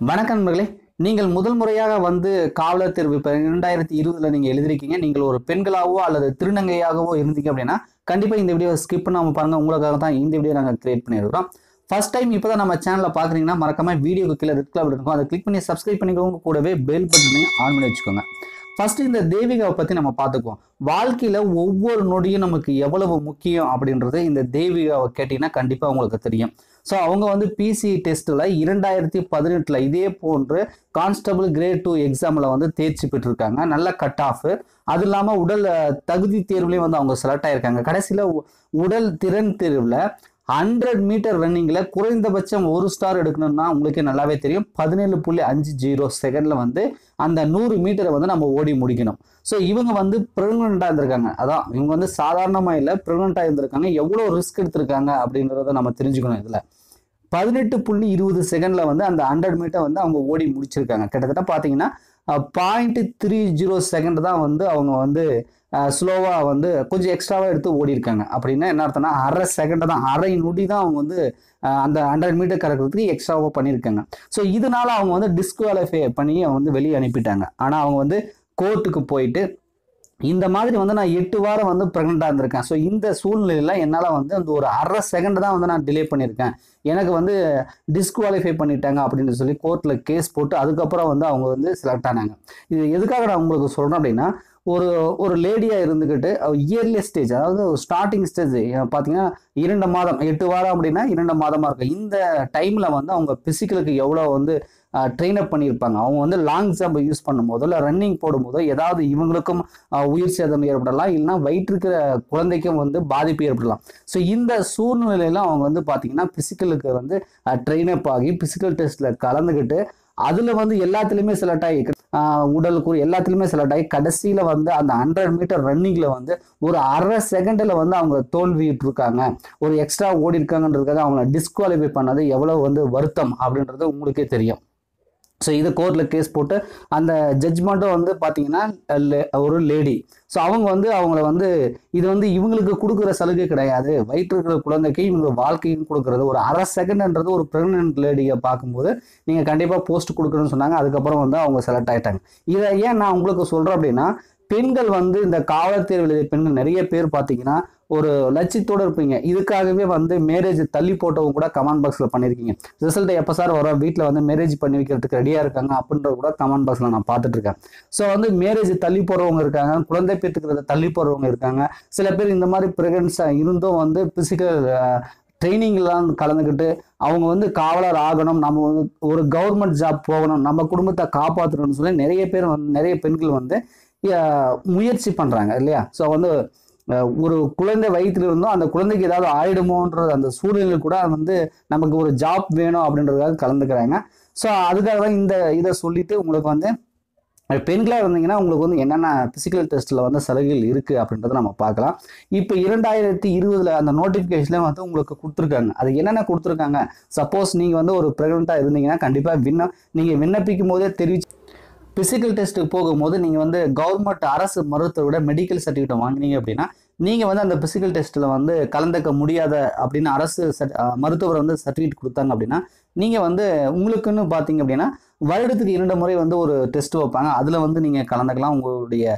வணக்கம் நண்பர்களே நீங்கள் முதல் முறையாக வந்து காவலர் தேர்வு இப்போ இரண்டாயிரத்தி இருபதுல நீங்கள் எழுதிருக்கீங்க நீங்கள் ஒரு பெண்களாகவோ அல்லது திருநங்கையாகவோ இருந்தீங்க அப்படின்னா கண்டிப்பாக இந்த வீடியோ ஸ்கிப் பண்ணாமல் பாருங்க உங்களுக்காக தான் இந்த வீடியோ நாங்கள் கிரியேட் பண்ணியிருக்கிறோம் ஃபர்ஸ்ட் டைம் இப்போ தான் நம்ம சேனலை பார்க்குறீங்கன்னா மறக்காம வீடியோக்கு கீழே ரெட் கலர் இருக்கும் அதை கிளிக் பண்ணி சப்ஸ்கிரைப் பண்ணிக்கோங்க கூடவே பெல் பட்டனையும் ஆன் பண்ணி வச்சுக்கோங்க ஃபர்ஸ்ட் இந்த தேவிகாவை பற்றி நம்ம பார்த்துக்குவோம் வாழ்க்கையில் ஒவ்வொரு நொடியும் நமக்கு எவ்வளவு முக்கியம் அப்படின்றது இந்த தேவிகாவை கேட்டிங்கன்னா கண்டிப்பாக உங்களுக்கு தெரியும் ஸோ அவங்க வந்து பிசி டெஸ்ட்டில் இரண்டாயிரத்தி பதினெட்டில் இதே போன்று கான்ஸ்டபிள் கிரேட் டூ எக்ஸாமில் வந்து தேர்ச்சி பெற்றிருக்காங்க நல்ல கட் ஆஃப் அது இல்லாமல் உடல் அஹ், தகுதி தேர்வுலையும் வந்து அவங்க செலக்ட் ஆயிருக்காங்க கடைசியில் உடல் திறன் தேர்வில் ஹண்ட்ரட் மீட்டர் ரன்னிங்கில் குறைந்தபட்சம் ஒரு ஸ்டார் எடுக்கணும்னா உங்களுக்கே நல்லாவே தெரியும் பதினேழு புள்ளி அஞ்சு ஜீரோ செகண்டில் வந்து அந்த நூறு மீட்டரை வந்து நம்ம ஓடி முடிக்கணும் ஸோ இவங்க வந்து ப்ரெக்னெண்ட்டாக இருந்திருக்காங்க அதான் இவங்க வந்து சாதாரணமாக இல்லை ப்ரெக்னெண்ட்டாக இருந்திருக்காங்க எவ்வளோ ரிஸ்க் எடுத்திருக்காங்க அப்படின்றத நம்ம தெரிஞ்சுக்கணும் இதில் பதினெட்டு புள்ளி இருபது செகண்டில் வந்து அந்த ஹண்ட்ரட் மீட்டர் வந்து அவங்க ஓடி முடிச்சிருக்காங்க கிட்டத்தட்ட பார்த்தீங்கன்னா பாயிண்ட் த்ரீ ஜீரோ செகண்ட் தான் வந்து அவங்க வந்து ஸ்லோவாக வந்து கொஞ்சம் எக்ஸ்ட்ராவாக எடுத்து ஓடி இருக்காங்க அப்படின்னா என்ன அர்த்தம்னா அரை செகண்ட் தான் அரை நொடி தான் அவங்க வந்து அஹ், அந்த ஹண்ட்ரட் மீட்டர் கறக்கிறதுக்கு எக்ஸ்ட்ராவாக பண்ணியிருக்காங்க ஸோ இதனால அவங்க வந்து டிஸ்குவாலிஃபை பண்ணி அவங்க வந்து வெளியே அனுப்பிட்டாங்க ஆனால் அவங்க வந்து கோர்ட்டுக்கு போயிட்டு இந்த மாதிரி வந்து நான் எட்டு வாரம் வந்து ப்ரெக்னெண்ட்டாக இருந்திருக்கேன் ஸோ இந்த சூழ்நிலையில் என்னால் வந்து அந்த ஒரு அரை செகண்ட் தான் வந்து நான் டிலே பண்ணியிருக்கேன் எனக்கு வந்து டிஸ்குவாலிஃபை பண்ணிட்டாங்க அப்படின்னு சொல்லி கோர்ட்டில் கேஸ் போட்டு அதுக்கப்புறம் வந்து அவங்க வந்து செலக்ட் ஆனாங்க இது எதுக்காக நான் உங்களுக்கு சொல்கிறேன் அப்படின்னா ஒரு ஒரு லேடியாக இருந்துக்கிட்டு இயர்லி ஸ்டேஜ் அதாவது ஸ்டார்டிங் ஸ்டேஜ் பார்த்தீங்கன்னா இரண்டு மாதம் எட்டு வாரம் அப்படின்னா இரண்டு மாதமாக இருக்கும் இந்த டைமில் வந்து அவங்க பிசிக்கலுக்கு எவ்வளோ வந்து ட்ரெயின் அப் பண்ணியிருப்பாங்க அவங்க வந்து லாங் ஜம்ப் யூஸ் பண்ணும்போதோ இல்லை ரன்னிங் போடும்போதோ ஏதாவது இவங்களுக்கும் அஹ், உயிர் சேதம் ஏற்படலாம் இல்லைன்னா வயிற்றுக்கிற குழந்தைக்கும் வந்து பாதிப்பு ஏற்படலாம் ஸோ இந்த சூழ்நிலையில அவங்க வந்து பார்த்தீங்கன்னா பிசிக்கலுக்கு வந்து ட்ரெயின் அப் ஆகி பிசிக்கல் டெஸ்ட்டில் கலந்துக்கிட்டு அதில் வந்து எல்லாத்துலேயுமே செலக்ட் ஆகி ஆஹ், உடல் கூறு எல்லாத்துலேயுமே செலக்ட் ஆகி கடைசியில் வந்து அந்த ஹண்ட்ரட் மீட்டர் ரன்னிங்கில் வந்து ஒரு அரை செகண்டில் வந்து அவங்க தோல்விட்டு இருக்காங்க ஒரு எக்ஸ்ட்ரா ஓடி இருக்காங்கன்றதுக்காக அவங்கள டிஸ்குவாலிஃபை பண்ணது எவ்வளோ வந்து வருத்தம் அப்படின்றது உங்களுக்கே தெரியும் ஸோ இது கோர்ட்டில் கேஸ் போட்டு அந்த ஜட்ஜ்மெண்ட்டும் வந்து பார்த்தீங்கன்னா லே- ஒரு லேடி ஸோ அவங்க வந்து அவங்கள வந்து இது வந்து இவங்களுக்கு கொடுக்குற சலுகை கிடையாது வயிற்று இருக்கிற குழந்தைக்கு இவங்க வாழ்க்கையும் கொடுக்குறது ஒரு அரை செகண்ட்ன்றது ஒரு ப்ரெக்னென்ட் லேடியை பார்க்கும்போது நீங்கள் கண்டிப்பாக போஸ்ட் கொடுக்கணும்னு சொன்னாங்க அதுக்கப்புறம் வந்து அவங்க செலக்ட் ஆயிட்டாங்க இதை ஏன் நான் உங்களுக்கு சொல்கிறேன் அப்படின்னா பெண்கள் வந்து இந்த காவலர் தேர்வு எழுதிய பெண்கள் நிறைய பேர் பார்த்தீங்கன்னா ஒரு லட்சியத்தோடு இருப்பீங்க இதுக்காகவே வந்து மேரேஜ் தள்ளி போட்டவங்க கூட கமெண்ட் பாக்ஸில் பண்ணியிருக்கீங்க ரிசல்ட் எப்போ சார் வரும் வீட்டில் வந்து மேரேஜ் பண்ணி வைக்கிறதுக்கு ரெடியாக இருக்காங்க அப்படின்றது கூட கமெண்ட் பாக்ஸில் நான் பார்த்துட்டு இருக்கேன் ஸோ வந்து மேரேஜ் தள்ளி போகிறவங்க இருக்காங்க குழந்தை பெற்றுக்கிறத தள்ளி போகிறவங்க இருக்காங்க சில பேர் இந்த மாதிரி ப்ரெக்னன்ஸாக இருந்தும் வந்து பிசிக்கல் ட்ரைனிங்லாம் கலந்துக்கிட்டு அவங்க வந்து காவலர் ஆகணும் நம்ம வந்து ஒரு கவர்மெண்ட் ஜாப் போகணும் நம்ம குடும்பத்தை காப்பாற்றணும்னு சொல்லி நிறைய பேர் வந்து நிறைய பெண்கள் வந்து அஹ், முயற்சி பண்ணுறாங்க இல்லையா ஸோ வந்து அஹ், ஒரு குழந்தை வயிற்றுல இருந்தோம் அந்த குழந்தைக்கு ஏதாவது ஆயிடுமோன்றது அந்த சூழ்நிலை கூட வந்து நமக்கு ஒரு ஜாப் வேணும் அப்படின்றதுக்காக கலந்துக்கிறாங்க ஸோ அதுக்காக தான் இந்த இதை சொல்லிட்டு உங்களுக்கு வந்து பெண்களாக இருந்தீங்கன்னா உங்களுக்கு வந்து என்னென்ன பிசிக்கல் டெஸ்ட்டில் வந்து சலுகைகள் இருக்குது அப்படின்றத நம்ம பார்க்கலாம் இப்போ இரண்டாயிரத்தி இருபதுல அந்த நோட்டிஃபிகேஷன்ல வந்து உங்களுக்கு கொடுத்துருக்காங்க அது என்னென்ன கொடுத்துருக்காங்க சப்போஸ் நீங்கள் வந்து ஒரு ப்ரெக்னெண்ட்டாக இருந்தீங்கன்னா கண்டிப்பாக விண்ண நீங்கள் விண்ணப்பிக்கும் போதே தெரிவிச்சு பிசிக்கல் டெஸ்ட்டுக்கு போகும்போது நீங்கள் வந்து கவர்மெண்ட் அரசு மருத்துவரோட மெடிக்கல் சர்டிஃபிகேட் வாங்கினீங்க அப்படின்னா நீங்கள் வந்து அந்த பிசிக்கல் டெஸ்ட்டில் வந்து கலந்துக்க முடியாத அப்படின்னு அரசு சர்டி- அஹ் மருத்துவர் வந்து சர்டிஃபிகேட் கொடுத்தாங்க அப்படின்னா நீங்கள் வந்து உங்களுக்குன்னு பார்த்தீங்க அப்படின்னா வருடத்துக்கு இரண்டு முறை வந்து ஒரு டெஸ்ட் வைப்பாங்க அதில் வந்து நீங்கள் கலந்துக்கலாம் உங்களுடைய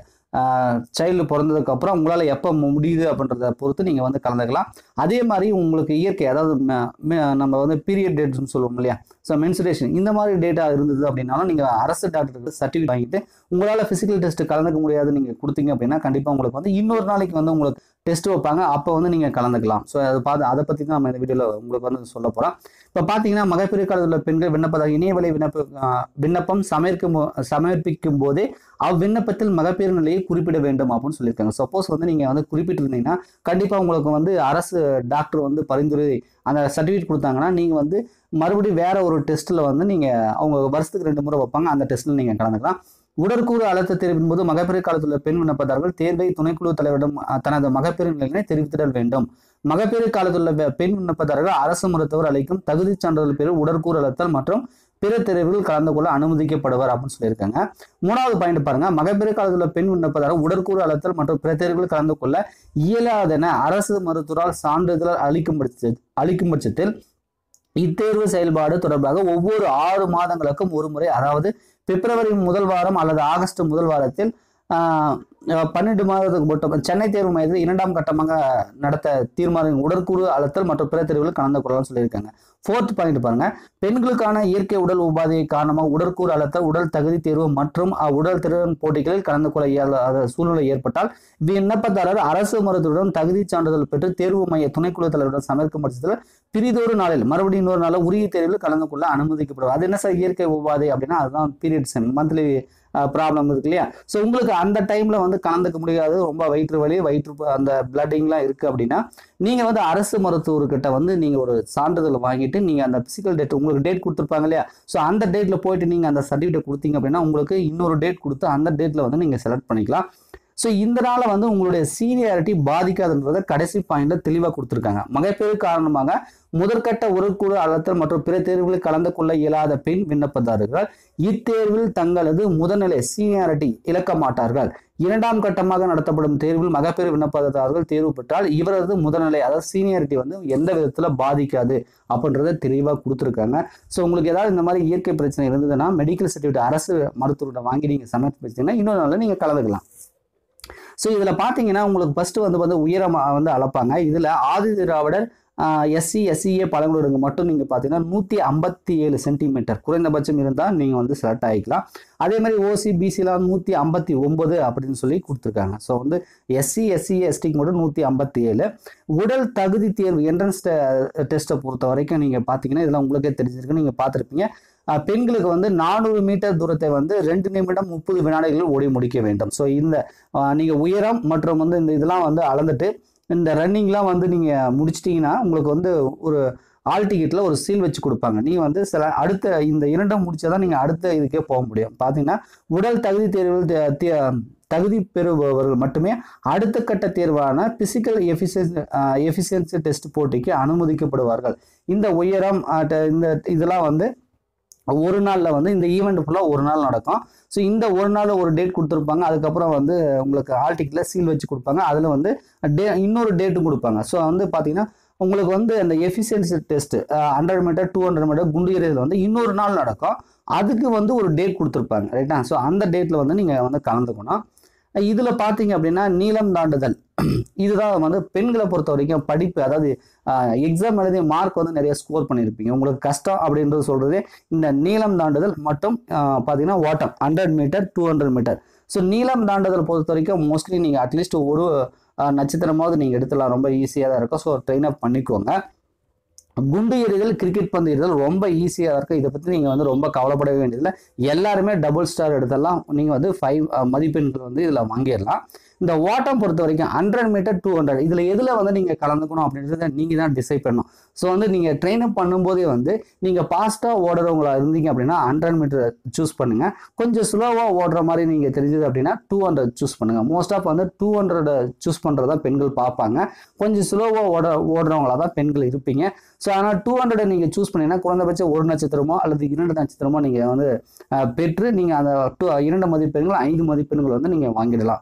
சைல்டு பிறந்ததுக்கப்புறம் உங்களால் எப்போ முடியுது அப்படின்றத பொறுத்து நீங்கள் வந்து கலந்துக்கலாம் அதே மாதிரி உங்களுக்கு இயற்கை அதாவது ம- ம- நம்ம வந்து பீரியட் டேட்ஸ்னு சொல்லுவோம் இல்லையா ஸோ மென்சுரேஷன் இந்த மாதிரி டேட்டா இருந்தது அப்படின்னாலும் நீங்கள் அரசு டாக்டருக்கு சர்டிஃபிகேட் வாங்கிட்டு உங்களால் ஃபிசிக்கல் டெஸ்ட் கலந்துக்க முடியாது நீங்கள் கொடுத்தீங்க அப்படின்னா கண்டிப்பாக உங்களுக்கு வந்து இன்னொரு நாளைக்கு வந்து உங்களுக்கு டெஸ்ட் வைப்பாங்க அப்போ வந்து நீங்கள் கலந்துக்கலாம் ஸோ அதை பார்த்து அதை பற்றி தான் நம்ம இந்த வீடியோவில் உங்களுக்கு வந்து சொல்ல போகிறோம் இப்போ பார்த்தீங்கன்னா மகப்பேறு காலத்தில் உள்ள பெண்கள் விண்ணப்பதாக இணையவழி விண்ணப்ப ஆஹ் விண்ணப்பம் சமர்க்கும் போ- சமர்ப்பிக்கும் போதே அவ்விண்ணப்பத்தில் மகப்பேறு நிலையை குறிப்பிட வேண்டும் அப்படின்னு சொல்லியிருக்காங்க சப்போஸ் வந்து நீங்கள் வந்து குறிப்பிட்டிருந்தீங்கன்னா கண்டிப்பாக உங்களுக்கு வந்து அரசு டாக்டர் வந்து பரிந்துரை அந்த சர்டிஃபிகேட் கொடுத்தாங்கன்னா நீங்கள் வந்து மறுபடியும் வேற ஒரு டெஸ்ட்டில் வந்து நீங்கள் அவங்க வருஷத்துக்கு ரெண்டு முறை வைப்பாங்க அந்த டெஸ்ட்டில் நீங்கள் கலந்துக்கலாம் உடற்கூறு அழுத்த தேர்வின் போது மகப்பேறு காலத்தில் உள்ள பெண் விண்ணப்பதாரர்கள் தேர்வை துணைக்குழு தலைவரிடம் அஹ், தனது மகப்பேறு நிலையினை தெரிவித்திடல் வேண்டும் மகப்பேறு காலத்தில் உள்ள பெ- பெண் விண்ணப்பதாரர்கள் அரசு மருத்துவர் அளிக்கும் தகுதிச் சான்றிதழ் பேரில் உடற்கூறு அழுத்தல் மற்றும் பிற தேர்வுகள் கலந்து கொள்ள அனுமதிக்கப்படுவார் அப்படின்னு சொல்லியிருக்காங்க மூணாவது பாயிண்ட் பாருங்க மகப்பேறு காலத்தில் உள்ள பெண் விண்ணப்பதாரர் உடற்கூறு அழுத்தல் மற்றும் பிற தேர்வுகள் கலந்து கொள்ள இயலாதென அரசு மருத்துவரால் சான்றிதழ் அளிக்கும் பட்ச அளிக்கும் பட்சத்தில் இத்தேர்வு செயல்பாடு தொடர்பாக ஒவ்வொரு ஆறு மாதங்களுக்கும் ஒரு முறை அதாவது பிப்ரவரி முதல் வாரம் அல்லது ஆகஸ்ட் முதல் வாரத்தில் ஆஹ், அஹ், பன்னெண்டு மாதத்துக்கு மட்டும் சென்னை தேர்வு மையத்தில் இரண்டாம் கட்டமாக நடத்த தீர்மானம் உடற்கூறு அழுத்தல் மற்றும் பிற தேர்வுகள் கலந்து கொள்ளலாம் சொல்லியிருக்காங்க ஃபோர்த் பாயிண்ட் பாருங்க பெண்களுக்கான இயற்கை உடல் உபாதை காரணமாக உடற்கூறு அழுத்தல் உடல் தகுதி தேர்வு மற்றும் உடல் திறன் போட்டிகளில் கலந்து கொள்ள இயலாத சூழ்நிலை ஏற்பட்டால் விண்ணப்பதாரர் அரசு மருத்துவரிடம் தகுதி சான்றிதழ் பெற்று தேர்வு மைய துணைக்குழு தலைவரிடம் சமர்க்கும் பட்சத்தில் பிரிதொரு நாளில் மறுபடியும் இன்னொரு நாளில் உரிய தேர்வில் கலந்து கொள்ள அனுமதிக்கப்படுவது அது என்ன சார் இயற்கை உபாதை அப்படின்னா அதுதான் பீரியட்ஸ் மந்த்லி ப்ராப்ளம் இருக்கு இல்லையா ஸோ உங்களுக்கு அந்த டைம்ல வந்து கலந்துக்க முடியாது ரொம்ப வயிற்று வலி வயிற்று ப- அந்த பிளட்டிங்லாம் இருக்கு அப்படின்னா நீங்க வந்து அரசு மருத்துவர்கிட்ட வந்து நீங்க ஒரு சான்றிதழ் வாங்கிட்டு நீங்க அந்த பிசிக்கல் டேட் உங்களுக்கு டேட் கொடுத்துருப்பாங்க இல்லையா ஸோ அந்த டேட்ல போயிட்டு நீங்க அந்த சர்டிஃபிகேட் கொடுத்தீங்க அப்படின்னா உங்களுக்கு இன்னொரு டேட் கொடுத்து அந்த டேட்ல வந்து நீங்க செலக்ட் பண்ணிக்கலாம் ஸோ இந்த நாள வந்து உங்களுடைய சீனியாரிட்டி பாதிக்காதுன்றதை கடைசி பாயிண்ட்ல தெளிவாக கொடுத்துருக்காங்க மகப்பேறு காரணமாக முதற்கட்ட உடற்கூறு அழுத்தல் மற்றும் பிற தேர்வுகளில் கலந்து கொள்ள இயலாத பெண் விண்ணப்பதாரர்கள் இத்தேர்வில் தங்களது முதல்நிலை சீனியாரிட்டி இழக்க மாட்டார்கள் இரண்டாம் கட்டமாக நடத்தப்படும் தேர்வில் மகப்பேறு விண்ணப்பதாரர்கள் தேர்வு பெற்றால் இவரது முதல்நிலை அதாவது சீனியாரிட்டி வந்து எந்த விதத்துல பாதிக்காது அப்படின்றத தெளிவாக கொடுத்துருக்காங்க ஸோ உங்களுக்கு ஏதாவது இந்த மாதிரி இயற்கை பிரச்சனை இருந்ததுன்னா மெடிக்கல் சர்டிஃபிகேட் அரசு மருத்துவர்கிட்ட வாங்கி நீங்கள் சமர்ப்பிச்சீங்கன்னா இன்னொரு நாளில் நீங்கள் கலந்துக்கலாம் ஸோ இதில் பார்த்தீங்கன்னா உங்களுக்கு ஃபர்ஸ்ட் வந்து வந்து உயரமாக வந்து அளப்பாங்க இதில் ஆதி திராவிடர் எஸ்சி எஸ்சிஏ பழங்குடியினருக்கு மட்டும் நீங்கள் பார்த்தீங்கன்னா நூற்றி ஐம்பத்தி ஏழு சென்டிமீட்டர் குறைந்தபட்சம் இருந்தால் நீங்கள் வந்து செலக்ட் ஆகிக்கலாம் அதே மாதிரி ஓசி பிசிலாம் நூற்றி ஐம்பத்தி ஒம்பது அப்படின்னு சொல்லி கொடுத்துருக்காங்க ஸோ வந்து எஸ்சி எஸ்சி எஸ்டிக்கு மட்டும் நூற்றி ஐம்பத்தி ஏழு உடல் தகுதி தேர்வு என்ட்ரன்ஸ் டெஸ்ட்டை பொறுத்த வரைக்கும் நீங்கள் பார்த்தீங்கன்னா இதெல்லாம் உங்களுக்கே தெரிஞ்சிருக்கு நீங்கள் பார்த்துருப்பீங்க அஹ் பெண்களுக்கு வந்து நானூறு மீட்டர் தூரத்தை வந்து ரெண்டு நிமிடம் முப்பது வினாடிகளில் ஓடி முடிக்க வேண்டும் ஸோ இந்த அஹ், நீங்க உயரம் மற்றும் வந்து இந்த இதெல்லாம் வந்து அளந்துட்டு இந்த ரன்னிங்லாம் வந்து நீங்க முடிச்சிட்டீங்கன்னா உங்களுக்கு வந்து ஒரு ஆல் டிக்கெட்டில் ஒரு சீல் வச்சு கொடுப்பாங்க நீ வந்து சில அடுத்த இந்த இரண்டும் முடிச்சாதான் நீங்க அடுத்த இதுக்கே போக முடியும் பார்த்தீங்கன்னா உடல் தகுதி தேர்வில் தே- தே- தகுதி பெறுபவர்கள் மட்டுமே அடுத்த கட்ட தேர்வான பிசிக்கல் எஃபிஷியன்சி எஃபிஷியன்சி டெஸ்ட் போட்டிக்கு அனுமதிக்கப்படுவார்கள் இந்த உயரம் அஹ், ட- இந்த இதெல்லாம் வந்து ஒரு நாளில் வந்து இந்த ஈவெண்ட் ஃபுல்லாக ஒரு நாள் நடக்கும் ஸோ இந்த ஒரு நாள் ஒரு டேட் கொடுத்துருப்பாங்க அதுக்கப்புறம் வந்து உங்களுக்கு ஆல் டிக்கெட்டில் சீல் வச்சு கொடுப்பாங்க அதில் வந்து டே இன்னொரு டேட்டும் கொடுப்பாங்க ஸோ வந்து பார்த்தீங்கன்னா உங்களுக்கு வந்து அந்த efficiency test hundred metre two hundred metre குண்டு எறிதல் வந்து இன்னொரு நாள் நடக்கும் அதுக்கு வந்து ஒரு டேட் கொடுத்துருப்பாங்க ரைட்டா ஸோ அந்த டேட்டில் வந்து நீங்கள் வந்து கலந்துக்கணும் இதில் பார்த்தீங்க அப்படின்னா நீளம் தாண்டுதல் இதுதான் வந்து பெண்களை பொறுத்த வரைக்கும் படிப்பு அதாவது எக்ஸாம் எழுதி மார்க் வந்து நிறைய ஸ்கோர் பண்ணியிருப்பீங்க உங்களுக்கு கஷ்டம் அப்படின்றது சொல்றது இந்த நீளம் தாண்டுதல் மற்றும் ஆஹ், பார்த்தீங்கன்னா ஓட்டம் hundred metre two hundred metre so நீளம் தாண்டுதல் பொறுத்த வரைக்கும் மோஸ்ட்லி நீங்கள் அட்லீஸ்ட் ஒரு ஆஹ், நட்சத்திரமாவது நீங்கள் எடுத்துலாம் ரொம்ப ஈஸியாக தான் இருக்கும் ஸோ ட்ரெயின் அப் பண்ணிக்கோங்க குண்டு எறிதல் கிரிக்கெட் பந்து எறிதல் ரொம்ப ஈஸியாக இருக்கும் இதை பற்றி நீங்கள் வந்து ரொம்ப கவலைப்பட வேண்டியதில்லை எல்லாருமே டபுள் ஸ்டார் எடுத்தெல்லாம் நீங்கள் வந்து ஃபைவ் மதிப்பெண்கள் வந்து இதில் வாங்கிடலாம் இந்த ஓட்டம் பொறுத்த வரைக்கும் ஹண்ட்ரட் மீட்டர் டூ ஹண்ட்ரட் இதில் எதில் வந்து நீங்கள் கலந்துக்கணும் அப்படின்றத நீங்கள் தான் டிசைட் பண்ணணும் ஸோ வந்து நீங்கள் ட்ரெயின் அப் பண்ணும்போதே வந்து நீங்கள் ஃபாஸ்ட்டாக ஓடுறவங்களா இருந்தீங்க அப்படின்னா ஹண்ட்ரட் மீட்டர் சூஸ் பண்ணுங்கள் கொஞ்சம் ஸ்லோவாக ஓடுற மாதிரி நீங்கள் தெரிஞ்சது அப்படின்னா டூ ஹண்ட்ரட் சூஸ் பண்ணுங்கள் மோஸ்ட் ஆஃப் வந்து டூ ஹண்ட்ரட் சூஸ் பண்ணுறதா பெண்கள் பார்ப்பாங்க கொஞ்சம் ஸ்லோவாக ஓட ஓடுறவங்களா தான் பெண்கள் இருப்பீங்க ஸோ ஆனால் டூ ஹண்ட்ரட் நீங்கள் சூஸ் பண்ணீங்கன்னா குறைந்தபட்சம் ஒரு நட்சத்திரமோ அல்லது இரண்டு நட்சத்திரமோ நீங்கள் வந்து அஹ், பெற்று நீங்கள் அந்த டூ இரண்டு மதிப்பெண்கள் ஐந்து மதிப்பெண்கள் வந்து நீங்கள் வாங்கிடலாம்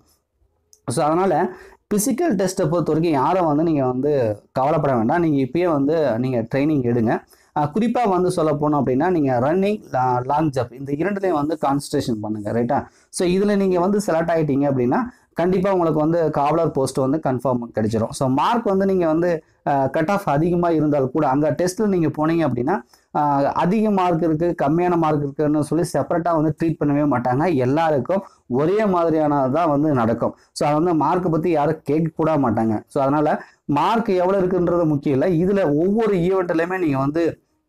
ஸோ அதனால் ஃபிசிக்கல் டெஸ்ட்டை பொறுத்த வரைக்கும் யாரும் வந்து நீங்கள் வந்து கவலைப்பட வேண்டாம் நீங்கள் இப்பயே வந்து நீங்கள் ட்ரைனிங் எடுங்க குறிப்பாக வந்து சொல்ல போனோம் அப்படின்னா நீங்கள் ரன்னிங் லாங் ஜம்ப் இந்த இரண்டுலையும் வந்து கான்சன்ட்ரேஷன் பண்ணுங்கள் ரைட்டா ஸோ இதில் நீங்கள் வந்து செலக்ட் ஆகிட்டீங்க அப்படின்னா கண்டிப்பாக உங்களுக்கு வந்து காவலர் போஸ்ட் வந்து கன்ஃபார்ம் கிடைச்சிரும் ஸோ மார்க் வந்து நீங்கள் வந்து கட் ஆஃப் அதிகமாக இருந்தால் கூட அங்கே டெஸ்ட்டில் நீங்கள் போனீங்க அப்படின்னா ஆஹ், அதிக மார்க் இருக்குது கம்மியான மார்க் இருக்குன்னு சொல்லி செப்பரேட்டாக வந்து ட்ரீட் பண்ணவே மாட்டாங்க எல்லாருக்கும் ஒரே மாதிரியானது தான் வந்து நடக்கும் ஸோ அது வந்து மார்க்கை பற்றி யாரும் கேட்க கூட மாட்டாங்க ஸோ அதனால் மார்க் எவ்வளோ இருக்குன்றது முக்கியம் இல்லை இதில் ஒவ்வொரு ஈவெண்ட்லையுமே நீங்கள் வந்து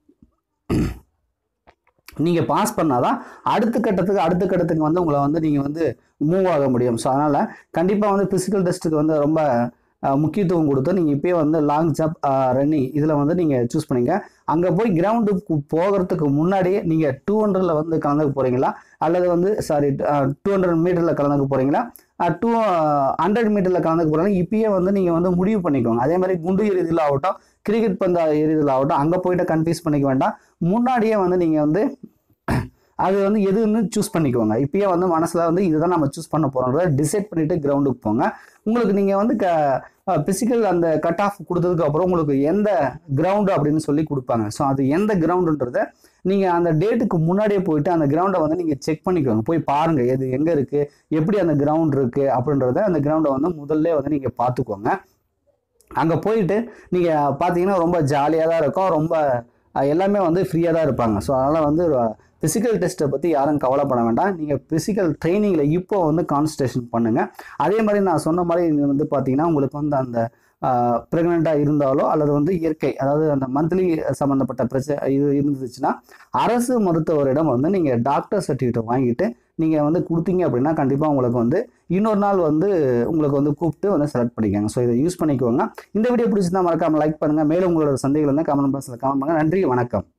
நீங்கள் பாஸ் பண்ணாதான் அடுத்த கட்டத்துக்கு அடுத்த கட்டத்துக்கு வந்து உங்களை வந்து நீங்கள் வந்து மூவ் ஆக முடியும் ஸோ அதனால் கண்டிப்பாக வந்து ஃபிசிக்கல் டெஸ்ட்டுக்கு வந்து ரொம்ப அஹ், முக்கியத்துவம் கொடுத்து நீங்கள் இப்போயே வந்து லாங் ஜம்ப் ரன்னிங் இதில் வந்து நீங்கள் சூஸ் பண்ணிங்க அங்கே போய் கிரவுண்டுக்கு போகிறதுக்கு முன்னாடியே நீங்கள் டூ ஹண்ட்ரடில் வந்து கலந்துக்க போகிறீங்களா அல்லது வந்து சாரி டூ ஹண்ட்ரட் மீட்டரில் கலந்துக்க போகிறீங்களா டூ ஹண்ட்ரட் மீட்டரில் கலந்துக்க போகிறாங்க இப்பயே வந்து நீங்கள் வந்து முடிவு பண்ணிக்கோங்க அதே மாதிரி குண்டு எறிதல் ஆகட்டும் கிரிக்கெட் பந்து எறிதல் ஆகட்டும் அங்கே போயிட்டு கன்ஃபியூஸ் பண்ணிக்க வேண்டாம் முன்னாடியே வந்து நீங்கள் வந்து அது வந்து எதுன்னு சூஸ் பண்ணிக்கோங்க இப்பயே வந்து மனசில் வந்து இதுதான் நம்ம சூஸ் பண்ண போகிறோன்றத டிசைட் பண்ணிவிட்டு கிரவுண்டுக்கு போங்க உங்களுக்கு நீங்கள் வந்து க ஃபிசிக்கல் அந்த கட் ஆஃப் கொடுத்ததுக்கு அப்புறம் உங்களுக்கு எந்த கிரவுண்டு அப்படின்னு சொல்லி கொடுப்பாங்க ஸோ அது எந்த கிரவுண்டுன்றத நீங்கள் அந்த டேட்டுக்கு முன்னாடியே போயிட்டு அந்த கிரவுண்டை வந்து நீங்கள் செக் பண்ணிக்கோங்க போய் பாருங்கள் எது எங்கே இருக்குது எப்படி அந்த கிரவுண்ட் இருக்குது அப்படின்றத அந்த கிரவுண்டை வந்து முதல்ல வந்து நீங்கள் பார்த்துக்கோங்க அங்கே போயிட்டு நீங்கள் பார்த்தீங்கன்னா ரொம்ப ஜாலியாக தான் இருக்கும் ரொம்ப அஹ், எல்லாமே வந்து ஃப்ரீயாக தான் இருப்பாங்க ஸோ அதனால் வந்து ஃபிசிக்கல் டெஸ்ட்டை பற்றி யாரும் கவலைப்பட வேண்டாம் நீங்கள் ஃபிசிக்கல் ட்ரைனிங்கில் இப்போ வந்து கான்சன்ட்ரேஷன் பண்ணுங்கள் அதே மாதிரி நான் சொன்ன மாதிரி இது வந்து பார்த்தீங்கன்னா உங்களுக்கு வந்து அந்த ப்ரெக்னெண்ட்டாக இருந்தாலோ அல்லது வந்து இயற்கை அதாவது அந்த மந்த்லி சம்மந்தப்பட்ட பிரச்சனை இது இருந்துச்சுன்னா அரசு மருத்துவரிடம் வந்து நீங்கள் டாக்டர் சர்டிஃபிகேட் வாங்கிட்டு நீங்கள் வந்து கொடுத்தீங்க அப்படின்னா கண்டிப்பாக உங்களுக்கு வந்து இன்னொரு நாள் வந்து உங்களுக்கு வந்து கூப்பிட்டு வந்து செலக்ட் பண்ணிக்கோங்க ஸோ இதை யூஸ் பண்ணிக்கோங்க இந்த வீடியோ பிடிச்சிருந்தா மறக்காம லைக் பண்ணுங்கள் மேலும் உங்களோட சந்தேகங்கள் இருந்தால் கமெண்ட் பாக்ஸில் கமெண்ட் பண்ணுங்கள் நன்றி வணக்கம்